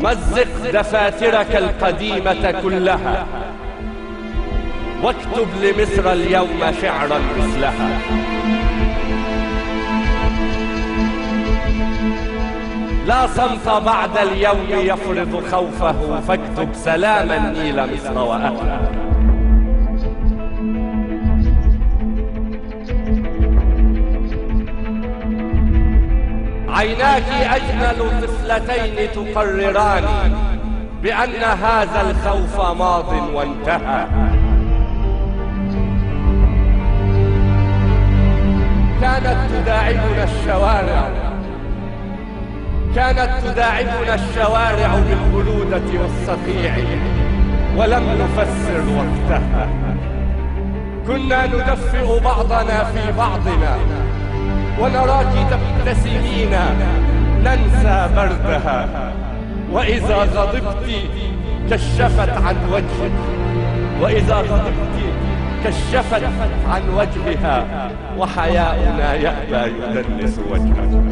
مزق دفاترك القديمة كلها واكتب لمصر اليوم شعرا مثلها لا صمت بعد اليوم يفرض خوفه فاكتب سلاما إلى مصر وأهلها عيناك أجمل طفلتين تقرران بأن هذا الخوف ماض وانتهى كانت تداعبنا الشوارع كانت تداعبنا الشوارع بالبلودة والصقيع ولم نفسر وقتها كنا ندفئ بعضنا في بعضنا ونراك تبتسمين ننسى بردها وإذا غضبت كشفت عن وجهك وإذا غضبت كشفت عن وجهها وحياؤنا يأبى يدنس وجهها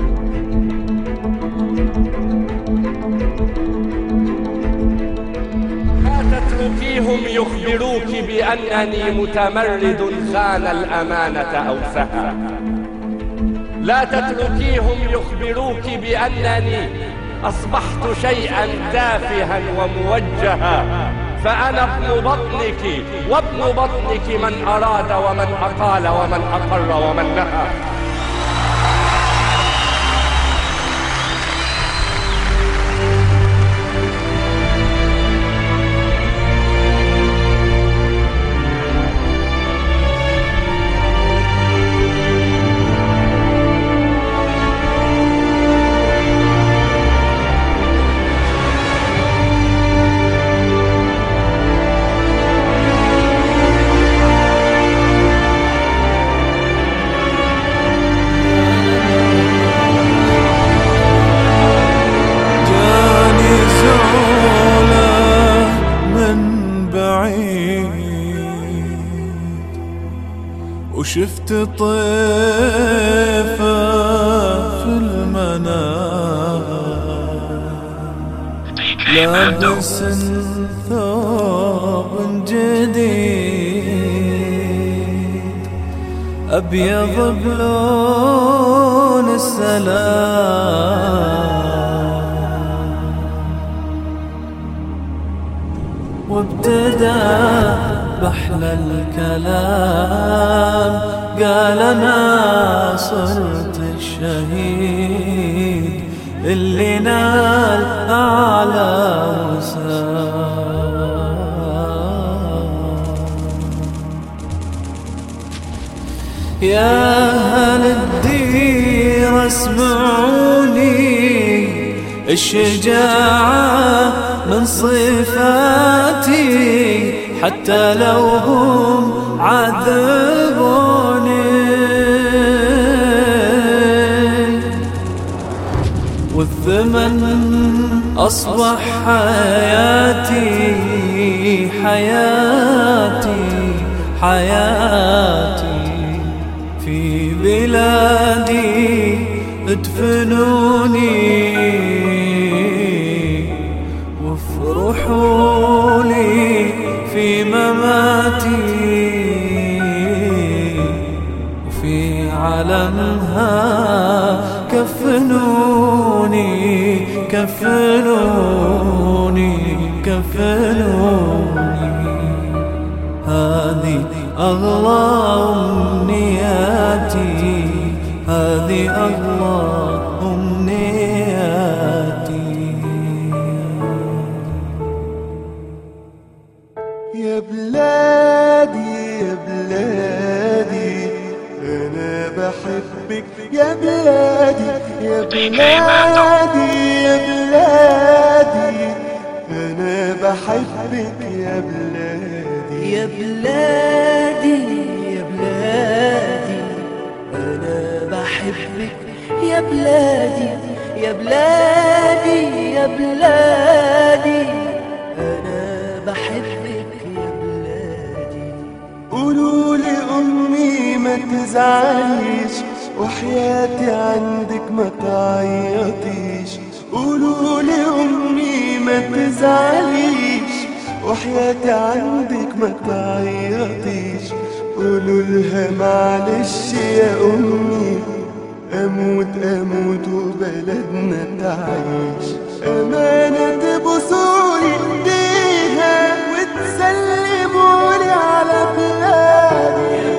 لا تتركيهم يخبروك بأنني متمرد خان الأمانة أو سهى لا تتركيهم يخبروك بأنني أصبحت شيئا تافها وموجها فأنا ابن بطنك وابن بطنك من أراد ومن أقال ومن أقر ومن نهى جاني زوله من بعيد وشفت طيفه في المنام لابس ثوب جديد أبيض بلون السلام وابتدى بحلى الكلام قال أنا صرت الشهيد اللي نال أعلى وسام يا أهل الدير اسمعوني الشجاعة من صفاتي حتى لو هم عذبوني والثمن أصبح حياتي حياتي حياتي في بلادي ادفنوني وافرحوا لي في مماتي وفي علمها كفنوني كفنوني كفنوني هذه أغلى أمنياتي هذه أغلى أمنياتي يا بلادي يا بلادي أنا بحبك يا بلادي يا بلادي يا بلادي أنا بحبك يا بلادي يا بلادي يا بلادي أنا بحبك يا بلادي يا بلادي يا بلادي أنا بحبك يا بلادي قولوا لي أمي ما تزعليش وحياتي عندك ما تعيطيش قولوا لي أمي ما تزعليش وحياتي عندك ما تعيطيش قولوا لها معلش يا أمي أموت أموت وبلدنا تعيش أمانة تبوسولي إيديها وتسلمولي على بلادي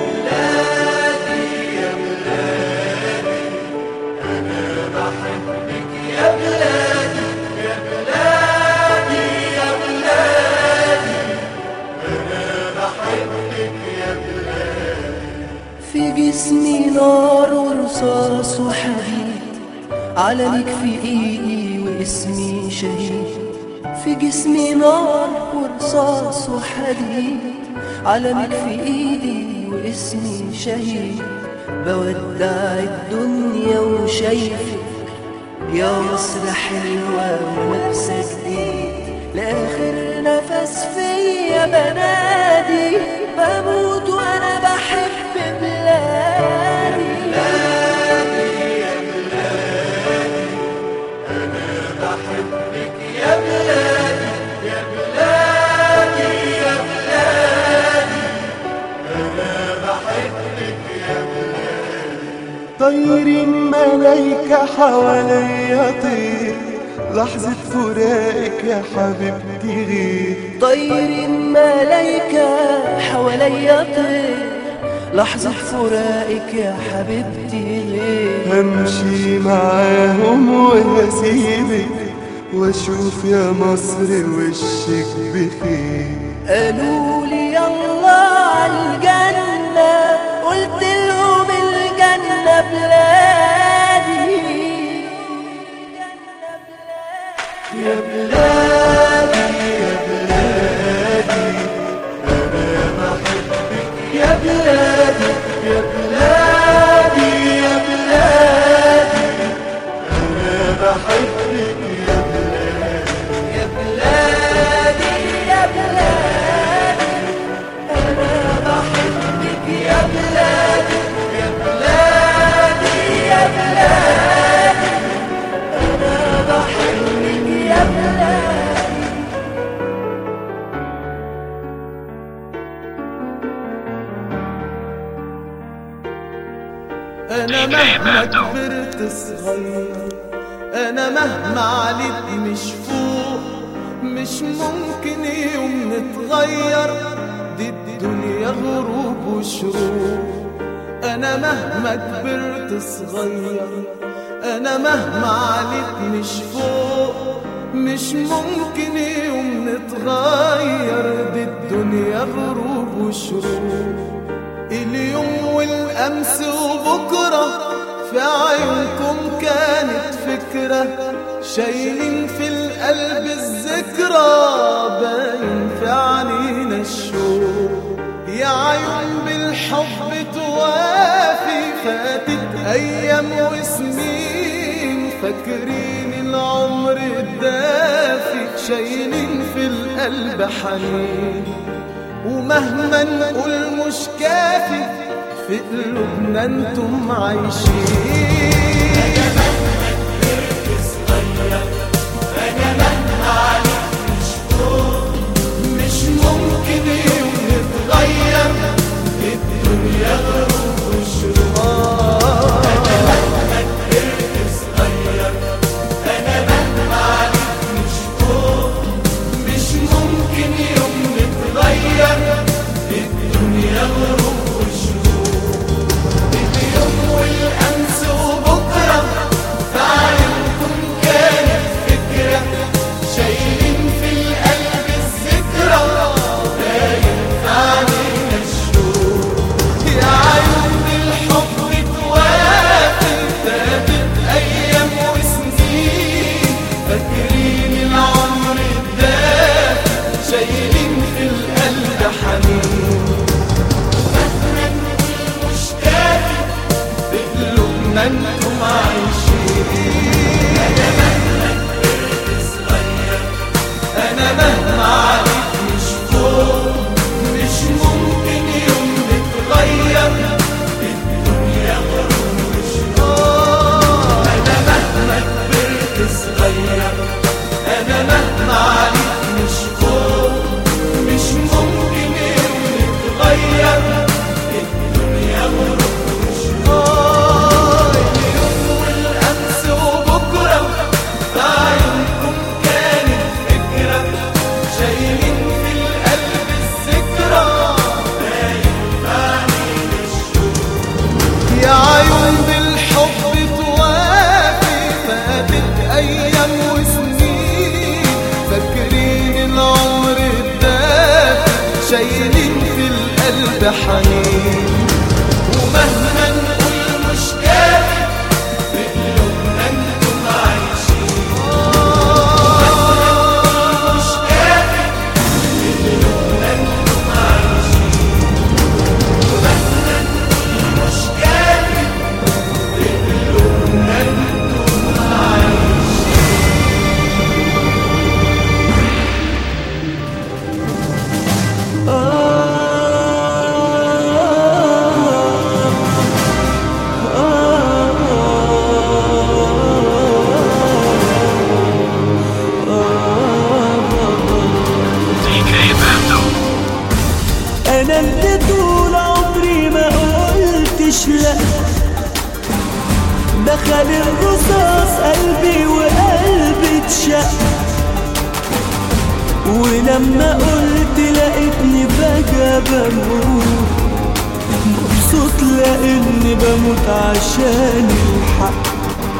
في جسمي نار ورصاص وحديد علمك في ايدي واسمي شهيد في جسمي نار ورصاص وحديد علمك في ايدي واسمي شهيد بودع الدنيا وشايفك يا مصر حلوة ولابسة جديد لآخر نفس فيا بنادي بموت وأنا بحب بلادي طيرين ملايكة حواليا طير لحظة فراقك يا حبيبتي غير طير ملايكة حواليا طير لحظة فراقك يا حبيبتي غير همشي معاهم وهسيبك واشوف يا مصر وشك بخير قالوا لي يلا عالجنة قلت لهم الجنة بلادي يا بلادي يا بلادي أنا بحبك يا بلادي يا بلادي يا بلادي أنا بحبك يا بلادي يا بلادي يا بلادي أنا بحبك يا بلادي يا بلادي يا بلادي أنا بحبك يا بلادي انا مهما كبرت صغير انا مهما عليت مش فوق مش ممكن يوم نتغير دي الدنيا غروب وشروق انا مهما كبرت صغير انا مهما عليت مش فوق مش ممكن يوم نتغير دي الدنيا غروب وشروق اليوم والأمس وبكرة في عيونكم كانت فكرة شايلين في القلب الذكرى باين في عنينا الشوق يا عيون بالحب توافي فاتت أيام وسنين فاكرين العمر الدافي شايلين في القلب حنين ومهما نقول مش كافي في قلوبنا انتم عايشين مش ممكن يوم نتغير الدنيا غروب وشروق مش ممكن يوم نتغير الدنيا غروب وشروق اليوم والأمس وبكرة في عيونكم كانت فكرة شايلين في القلب الذكرى باين في عينينا الشوق يا عيون الحب توافي فاتت أيام وسنين فاكرين العمر الدافي شايلين في القلب حنين مش كافي في قلوبنا انتم عايشين انا مهما عليك مش فوق مش ممكن يوم نتغير الدنيا غروب وشروق انا مهما كبرت صغير انا مهما شايلين في القلب حنين ومهما نقول مش كافي بقلوبنا انتم عايشين ومهما نقول مش كافي بقلوبنا انتم عايشين ومهما نقول مش كافي بقلوبنا انتم عايشين انا اللي طول عمري ما قلتش لا دخل الرصاص قلبي وقلبي اتشق ولما قلت لقيتني فجأة بموت مبسوط لاني بموت عشان الحق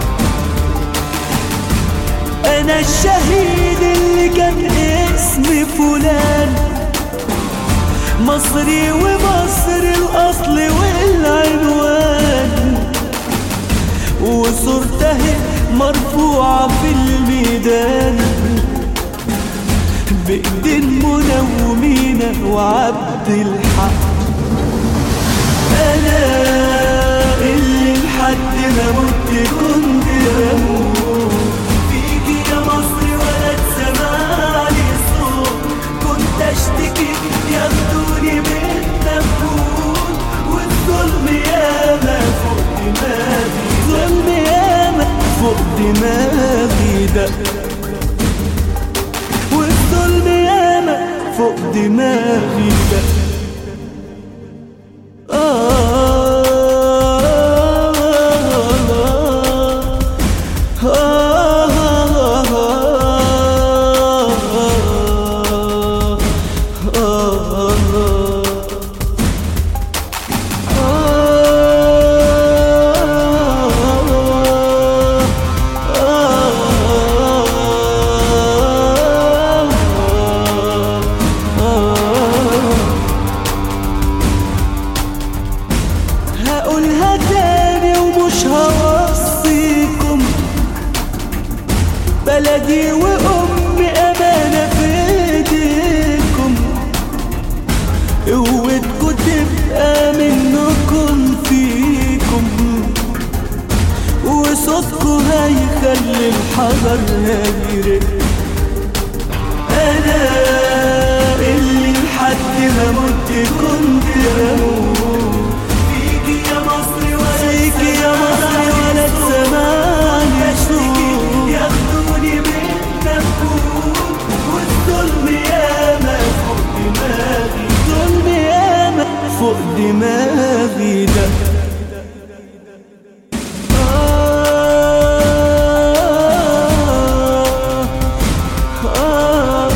انا الشهيد اللي كان اسمي فلان مصري ومصر الأصل والعنوان وصورته مرفوعة في الميدان بإيدين منومينة وعبد الحق أنا اللي لحد ما مت كنت بموت فيكي يا مصر ولا تسمعني صوت كنت اشتكي ياخدوني من نفوت والظلم ياما فوق دماغي ظلم ياما فوق دماغي ده والظلم ياما فوق دماغي ده آه هقولها تاني ومش هوصيكم بلدي وأمي أمانة في إيديكم قوتكم تبقى منكم فيكم وصوتكم هيخلي الحجر هيرق أنا اللي لحد ما مت كنت بموت فيكي يا مصر ولا فيكي يا مصر ولا تسمعني صوت ياخدوني من نفوت والظلم ياما فوق دماغي ظلم ياما فوق دماغي ده آه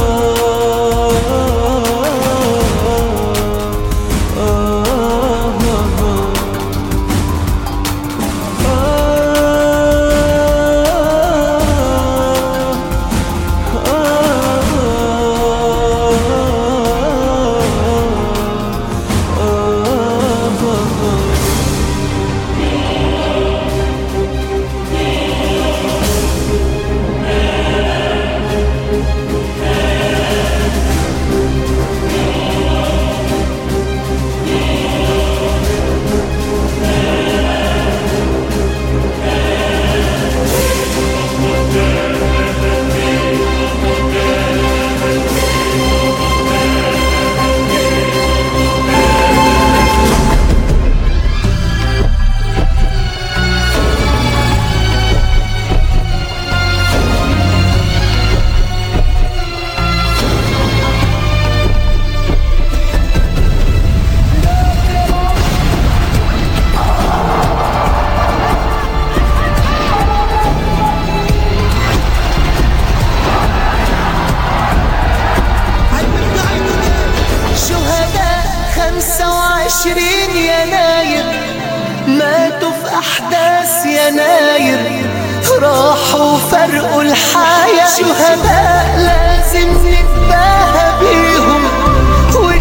عشرين يناير ماتوا في أحداث يناير راحوا فرقوا الحياة شهداء لازم نتباهى بيهم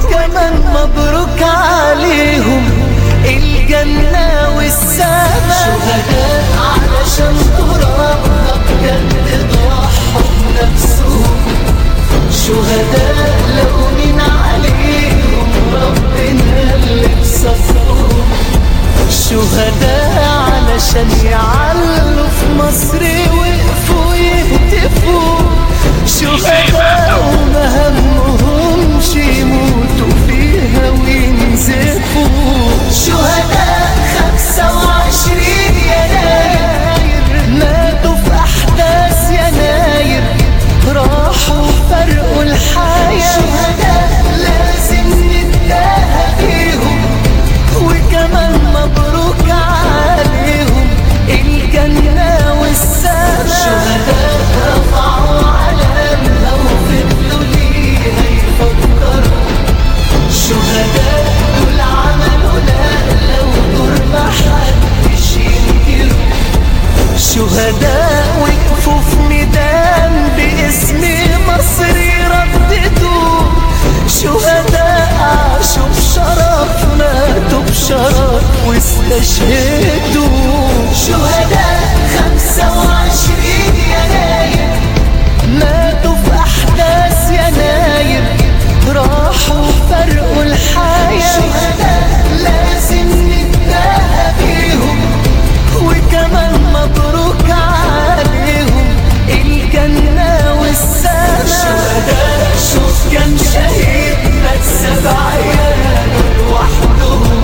وكمان مبروك عليهم الجنة والسما شهداء علشان ترابنا بجد ضحوا بنفسهم شهداء لو مين عليهم ربنا اللي بصفهم شهداء علشان يعلوا في مصر وقفوا يهتفوا شهداء وما همهمش يموتوا فيها وينزفوا شهداء خمسة وعشرين يناير ماتوا في أحداث يناير راحوا فرقوا الحياة شهداء لازم نتلاقى بيهم وكمان مبروك عليهم الجنة والسما شهداء رفعوا علامها وفضلوا ليها يفكروا شهداء دول عملوا نقلة ودور محدش ينكروا شهداء وقفوا في ميدان باسم مصر يرددوا شهداء عاشوا بشرف ماتوا بشرف واستشهدوا شهداء خمسة وعشرين يناير ماتوا في أحداث يناير راحوا فرقوا الحياة شهداء لازم نتلاقى بيهم وكمان مبروك عليهم الجنة والسما شهداء شوف كم شهيد مات سبع عيال لوحدهم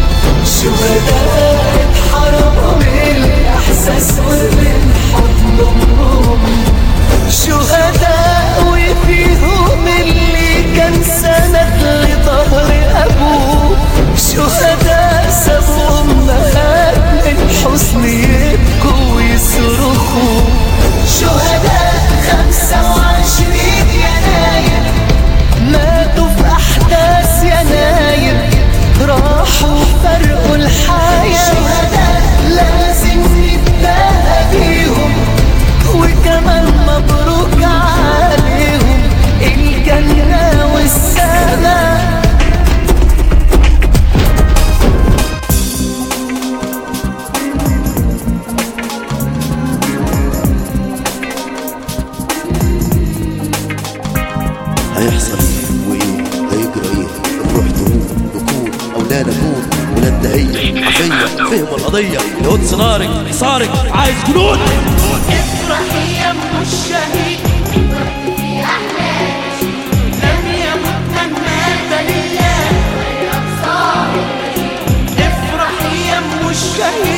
شهداء اتحرموا من الإحساس ومن حضن أمهم شهداء وفيهم اللي كان سند لظهر أبوه شهداء سابوا أمهات من حزن يبكوا ويصرخوا شهداء خمسة وعشرين يناير ماتوا في أحداث يناير راحوا فرقوا الحياة شهداء لازم نتباهى بيهم وكمان مبروك عليهم الجنة والسما هيحصل ايه وايه هيجرى ايه نروح نقوم نكون او لا نكون ولاد دهية عافية فهم القضية القدس نارك صارك عايز جنود افرح يا ام الشهيد لم يمت من مات لله افرح يا ام الشهيد